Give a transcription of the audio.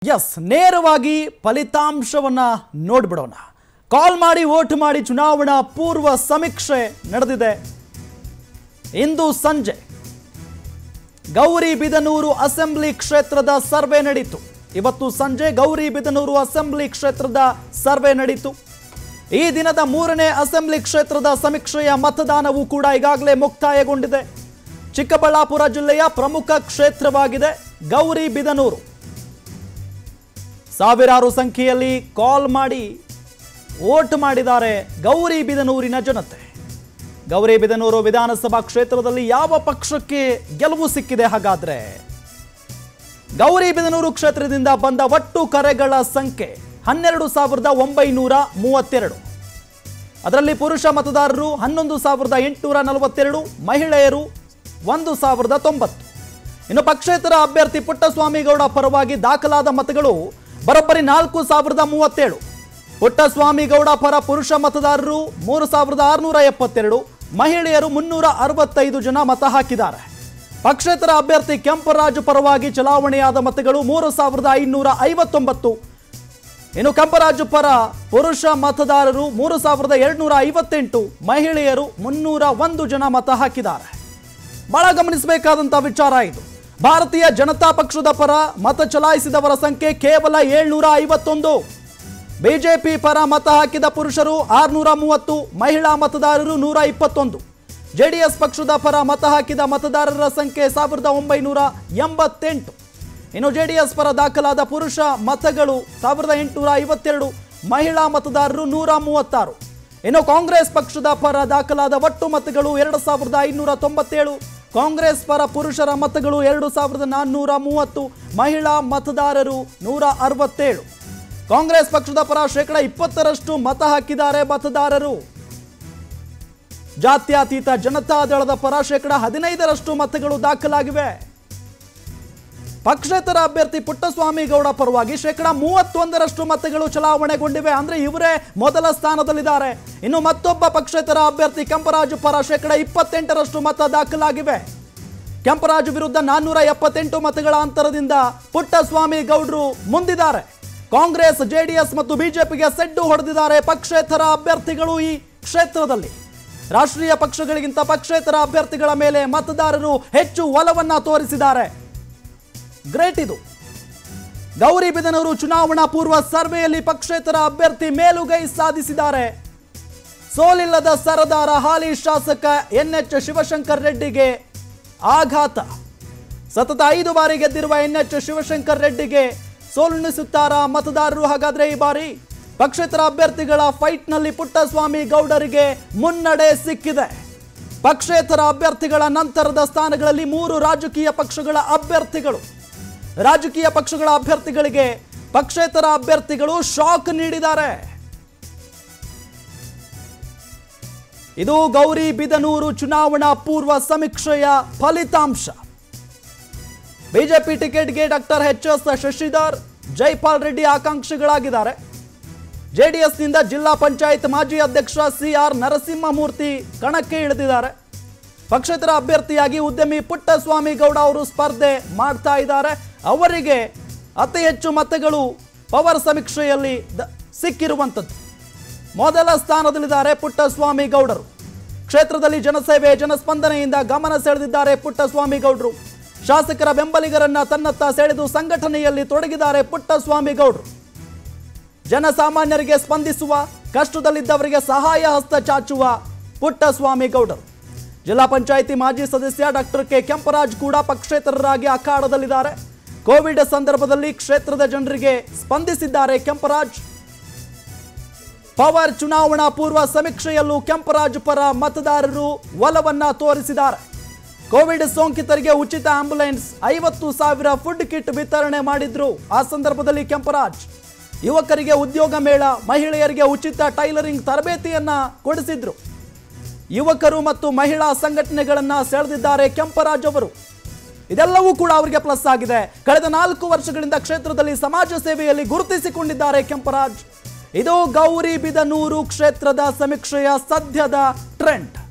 S ನೇರವಾಗಿ ಫಲಿತಾಂಶವನ್ನ ನೋಡ್ಬಿಡೋಣ ಕಾಲ್ ಮಾಡಿ vote ಮಾಡಿ ಚುನಾವಣಾ ಪೂರ್ವ ಸಮೀಕ್ಷೆ ನಡೆದಿದೆ ಇಂದು ಸಂಜೆ ಗೌರಿಬಿದನೂರು ಅಸೆಂಬ್ಲಿ ಕ್ಷೇತ್ರದ ಸರ್ವೆ ನಡೀತು ಇವತ್ತು ಸಂಜೆ ಗೌರಿಬಿದನೂರು ಅಸೆಂಬ್ಲಿ ಕ್ಷೇತ್ರದ ಸರ್ವೆ ನಡೀತು ಈ ದಿನದ ಮೂರನೇ ಅಸೆಂಬ್ಲಿ ಕ್ಷೇತ್ರದ ಸಮೀಕ್ಷೆಯ ಮತದಾನವೂ ಕೂಡ ಈಗಾಗಲೇ ಮುಕ್ತಾಯಗೊಂಡಿದೆ ಚಿಕ್ಕಬಳ್ಳಾಪುರ ಜಿಲ್ಲೆಯ ಪ್ರಮುಖ ಕ್ಷೇತ್ರವಾಗಿದೆ ಗೌರಿಬಿದನೂರು ಸಾವಿರಾರು ಸಂಖ್ಯೆಯಲ್ಲಿ ಕಾಲ್ ಮಾಡಿ ವೋಟ್ ಮಾಡಿದ್ದಾರೆ ಗೌರಿಬಿದನೂರಿನ ಜನತೆ ಗೌರಿಬಿದನೂರು ವಿಧಾನಸಭಾ ಕ್ಷೇತ್ರದಲ್ಲಿ ಯಾವ ಪಕ್ಷಕ್ಕೆ ಗೆಲುವು ಸಿಕ್ಕಿದೆ ಹಾಗಾದ್ರೆ ಗೌರಿಬಿದನೂರು ಕ್ಷೇತ್ರದಿಂದ ಬಂದ ಒಟ್ಟು ಕರೆಗಳ ಸಂಖ್ಯೆ ಹನ್ನೆರಡು ಸಾವಿರದ ಒಂಬೈನೂರ ಮೂವತ್ತೆರಡು ಅದರಲ್ಲಿ ಪುರುಷ ಮತದಾರರು ಹನ್ನೊಂದು ಸಾವಿರದ ಎಂಟುನೂರ ನಲವತ್ತೆರಡು ಮಹಿಳೆಯರು ಒಂದು ಸಾವಿರದ ತೊಂಬತ್ತು ಇನ್ನು ಪಕ್ಷೇತರ ಅಭ್ಯರ್ಥಿ ಪುಟ್ಟಸ್ವಾಮಿಗೌಡ ಪರವಾಗಿ ದಾಖಲಾದ ಮತಗಳು ಬರೋಬ್ಬರಿ ನಾಲ್ಕು ಸಾವಿರದ ಮೂವತ್ತೇಳು ಪುಟ್ಟಸ್ವಾಮಿಗೌಡ ಪರ ಪುರುಷ ಮತದಾರರು ಮೂರು ಸಾವಿರದ ಆರುನೂರ ಎಪ್ಪತ್ತೆರಡು ಮಹಿಳೆಯರು ಮುನ್ನೂರ ಅರವತ್ತೈದು ಜನ ಮತ ಹಾಕಿದ್ದಾರೆ ಪಕ್ಷೇತರ ಅಭ್ಯರ್ಥಿ ಕೆಂಪರಾಜು ಪರವಾಗಿ ಚಲಾವಣೆಯಾದ ಮತಗಳು ಮೂರು ಸಾವಿರದ ಐನೂರ ಐವತ್ತೊಂಬತ್ತು ಇನ್ನು ಕೆಂಪರಾಜು ಪರ ಪುರುಷ ಮತದಾರರು ಮೂರು ಸಾವಿರದ ಎರಡುನೂರ ಐವತ್ತೆಂಟು ಮಹಿಳೆಯರು ಮುನ್ನೂರ ಒಂದು ಜನ ಮತ ಹಾಕಿದ್ದಾರೆ ಬಹಳ ಗಮನಿಸಬೇಕಾದಂಥ ವಿಚಾರ ಇದು ಭಾರತೀಯ ಜನತಾ ಪಕ್ಷದ ಪರ ಮತ ಚಲಾಯಿಸಿದವರ ಸಂಖ್ಯೆ ಕೇವಲ ಏಳ್ನೂರ ಐವತ್ತೊಂದು ಬಿಜೆಪಿ ಪರ ಮತ ಹಾಕಿದ ಪುರುಷರು ಆರುನೂರ ಮೂವತ್ತು ಮಹಿಳಾ ಮತದಾರರು ನೂರ ಇಪ್ಪತ್ತೊಂದು ಜೆಡಿಎಸ್ ಪಕ್ಷದ ಪರ ಮತ ಹಾಕಿದ ಮತದಾರರ ಸಂಖ್ಯೆ ಸಾವಿರದ ಒಂಬೈನೂರ ಎಂಬತ್ತೆಂಟು ಇನ್ನು ಜೆಡಿಎಸ್ ಪರ ದಾಖಲಾದ ಪುರುಷ ಮತಗಳು ಸಾವಿರದ ಎಂಟುನೂರ ಐವತ್ತೆರಡು ಮಹಿಳಾ ಮತದಾರರು ನೂರ ಮೂವತ್ತಾರು ಇನ್ನು ಕಾಂಗ್ರೆಸ್ ಪಕ್ಷದ ಪರ ದಾಖಲಾದ ಒಟ್ಟು ಮತಗಳು ಎರಡು ಸಾವಿರದ ಐನೂರ ತೊಂಬತ್ತೇಳು ಕಾಂಗ್ರೆಸ್ ಪರ ಪುರುಷರ ಮತಗಳು ಎರಡು ಸಾವಿರದ ನಾನ್ನೂರ ಮೂವತ್ತು ಮಹಿಳಾ ಮತದಾರರು ನೂರ ಅರವತ್ತೇಳು ಕಾಂಗ್ರೆಸ್ ಪಕ್ಷದ ಪರ ಶೇಕಡ ಇಪ್ಪತ್ತರಷ್ಟು ಮತ ಹಾಕಿದ್ದಾರೆ ಮತದಾರರು ಜಾತ್ಯತೀತ ಜನತಾದಳದ ಪರ ಶೇಕಡ ಹದಿನೈದರಷ್ಟು ಮತಗಳು ದಾಖಲಾಗಿವೆ ಪಕ್ಷೇತರ ಅಭ್ಯರ್ಥಿ ಪುಟ್ಟಸ್ವಾಮಿ ಗೌಡ ಪರವಾಗಿ ಶೇಕಡ ಮೂವತ್ತೊಂದರಷ್ಟು ಮತಗಳು ಚಲಾವಣೆಗೊಂಡಿವೆ ಅಂದ್ರೆ ಇವರೇ ಮೊದಲ ಸ್ಥಾನದಲ್ಲಿದ್ದಾರೆ ಇನ್ನು ಮತ್ತೊಬ್ಬ ಪಕ್ಷೇತರ ಅಭ್ಯರ್ಥಿ ಕೆಂಪರಾಜು ಪರ ಶೇಕಡ ಇಪ್ಪತ್ತೆಂಟರಷ್ಟು ಮತ ದಾಖಲಾಗಿವೆ ಕೆಂಪರಾಜು ವಿರುದ್ಧ ನಾನ್ನೂರ ಎಪ್ಪತ್ತೆಂಟು ಮತಗಳ ಅಂತರದಿಂದ ಪುಟ್ಟಸ್ವಾಮಿ ಗೌಡ್ರು ಮುಂದಿದ್ದಾರೆ ಕಾಂಗ್ರೆಸ್ ಜೆಡಿಎಸ್ ಮತ್ತು ಬಿಜೆಪಿಗೆ ಸೆಡ್ಡು ಹೊಡೆದಿದ್ದಾರೆ ಪಕ್ಷೇತರ ಅಭ್ಯರ್ಥಿಗಳು ಈ ಕ್ಷೇತ್ರದಲ್ಲಿ ರಾಷ್ಟ್ರೀಯ ಪಕ್ಷಗಳಿಗಿಂತ ಪಕ್ಷೇತರ ಅಭ್ಯರ್ಥಿಗಳ ಮೇಲೆ ಮತದಾರರು ಹೆಚ್ಚು ಒಲವನ್ನ ತೋರಿಸಿದ್ದಾರೆ ಗ್ರೇಟ್ ಇದು ಗೌರಿಬಿದನೂರು ಚುನಾವಣಾ ಪೂರ್ವ ಸರ್ವೆಯಲ್ಲಿ ಪಕ್ಷೇತರ ಅಭ್ಯರ್ಥಿ ಮೇಲುಗೈ ಸಾಧಿಸಿದ್ದಾರೆ ಸೋಲಿಲ್ಲದ ಸರದಾರ ಹಾಲಿ ಶಾಸಕ ಎನ್ ಎಚ್ ಶಿವಶಂಕರ್ ರೆಡ್ಡಿಗೆ ಆಘಾತ ಸತತ ಐದು ಬಾರಿ ಗೆದ್ದಿರುವ ಎನ್ ಎಚ್ ಶಿವಶಂಕರ್ ರೆಡ್ಡಿಗೆ ಸೋಲುಣಿಸುತ್ತಾರಾ ಮತದಾರರು ಹಾಗಾದ್ರೆ ಈ ಬಾರಿ ಪಕ್ಷೇತರ ಅಭ್ಯರ್ಥಿಗಳ ಫೈಟ್ನಲ್ಲಿ ಪುಟ್ಟಸ್ವಾಮಿ ಗೌಡರಿಗೆ ಮುನ್ನಡೆ ಸಿಕ್ಕಿದೆ ಪಕ್ಷೇತರ ಅಭ್ಯರ್ಥಿಗಳ ನಂತರದ ಸ್ಥಾನಗಳಲ್ಲಿ ಮೂರು ರಾಜಕೀಯ ಪಕ್ಷಗಳ ಅಭ್ಯರ್ಥಿಗಳು ರಾಜಕೀಯ ಪಕ್ಷಗಳ ಅಭ್ಯರ್ಥಿಗಳಿಗೆ ಪಕ್ಷೇತರ ಅಭ್ಯರ್ಥಿಗಳು ಶಾಕ್ ನೀಡಿದ್ದಾರೆ ಇದು ಗೌರಿ ಬಿದನೂರು ಚುನಾವಣಾ ಪೂರ್ವ ಸಮೀಕ್ಷೆಯ ಫಲಿತಾಂಶ ಬಿಜೆಪಿ ಟಿಕೆಟ್ಗೆ doctor H S Shashidhar Jaipal Reddy ಆಕಾಂಕ್ಷಿಗಳಾಗಿದ್ದಾರೆ ಜೆಡಿಎಸ್ನಿಂದ ಜಿಲ್ಲಾ ಪಂಚಾಯತ್ ಮಾಜಿ ಅಧ್ಯಕ್ಷ ಸಿ ಆರ್ ನರಸಿಂಹಮೂರ್ತಿ ಕಣಕ್ಕೆ ಇಳಿದಿದ್ದಾರೆ ಪಕ್ಷೇತರ ಅಭ್ಯರ್ಥಿಯಾಗಿ ಉದ್ಯಮಿ ಪುಟ್ಟಸ್ವಾಮಿ ಗೌಡ ಅವರು ಸ್ಪರ್ಧೆ ಮಾಡ್ತಾ ಇದ್ದಾರೆ ಅವರಿಗೆ ಅತಿ ಹೆಚ್ಚು ಮತಗಳು ಪವರ್ ಸಮೀಕ್ಷೆಯಲ್ಲಿ ದ- ಸಿಕ್ಕಿರುವಂಥದ್ದು ಮೊದಲ ಸ್ಥಾನದಲ್ಲಿದ್ದಾರೆ ಪುಟ್ಟಸ್ವಾಮಿ ಗೌಡರು ಕ್ಷೇತ್ರದಲ್ಲಿ ಜನಸೇವೆ ಜನಸ್ಪಂದನೆಯಿಂದ ಗಮನ ಸೆಳೆದಿದ್ದಾರೆ ಪುಟ್ಟಸ್ವಾಮಿ ಗೌಡರು ಶಾಸಕರ ಬೆಂಬಲಿಗರನ್ನ ತನ್ನತ್ತ ಸೆಳೆದು ಸಂಘಟನೆಯಲ್ಲಿ ತೊಡಗಿದ್ದಾರೆ ಪುಟ್ಟಸ್ವಾಮಿ ಗೌಡರು ಜನಸಾಮಾನ್ಯರಿಗೆ ಸ್ಪಂದಿಸುವ ಕಷ್ಟದಲ್ಲಿದ್ದವರಿಗೆ ಸಹಾಯ ಹಸ್ತ ಚಾಚುವ ಪುಟ್ಟಸ್ವಾಮಿ ಗೌಡರು ಜಿಲ್ಲಾ ಪಂಚಾಯಿತಿ ಮಾಜಿ ಸದಸ್ಯ ಡಾಕ್ಟರ್ ಕೆ ಕೆಂಪರಾಜ್ ಕೂಡ ಪಕ್ಷೇತರರಾಗಿ ಅಖಾಡದಲ್ಲಿದ್ದಾರೆ ಕೋವಿಡ್ ಸಂದರ್ಭದಲ್ಲಿ ಕ್ಷೇತ್ರದ ಜನರಿಗೆ ಸ್ಪಂದಿಸಿದ್ದಾರೆ ಕೆಂಪರಾಜ್ ಪವರ್ ಚುನಾವಣಾ ಪೂರ್ವ ಸಮೀಕ್ಷೆಯಲ್ಲೂ ಕೆಂಪರಾಜು ಪರ ಮತದಾರರು ಒಲವನ್ನ ತೋರಿಸಿದ್ದಾರೆ ಕೋವಿಡ್ ಸೋಂಕಿತರಿಗೆ ಉಚಿತ ಆಂಬ್ಯುಲೆನ್ಸ್ ಐವತ್ತು ಸಾವಿರ ಫುಡ್ ಕಿಟ್ ವಿತರಣೆ ಮಾಡಿದ್ರು ಆ ಸಂದರ್ಭದಲ್ಲಿ ಕೆಂಪರಾಜ್ ಯುವಕರಿಗೆ ಉದ್ಯೋಗ ಮೇಳ ಮಹಿಳೆಯರಿಗೆ ಉಚಿತ ಟೈಲರಿಂಗ್ ತರಬೇತಿಯನ್ನ ಕೊಡಿಸಿದ್ರು ಯುವಕರು ಮತ್ತು ಮಹಿಳಾ ಸಂಘಟನೆಗಳನ್ನ ಸೆಳೆದಿದ್ದಾರೆ ಕೆಂಪರಾಜ್ ಅವರು ಇದೆಲ್ಲವೂ ಕೂಡ ಅವರಿಗೆ ಪ್ಲಸ್ ಆಗಿದೆ ಕಳೆದ ನಾಲ್ಕು ವರ್ಷಗಳಿಂದ ಕ್ಷೇತ್ರದಲ್ಲಿ ಸಮಾಜ ಸೇವೆಯಲ್ಲಿ ಗುರುತಿಸಿಕೊಂಡಿದ್ದಾರೆ ಕೆಂಪರಾಜ್ ಇದು ಗೌರಿಬಿದನೂರು ಕ್ಷೇತ್ರದ ಸಮೀಕ್ಷೆಯ ಸದ್ಯದ ಟ್ರೆಂಡ್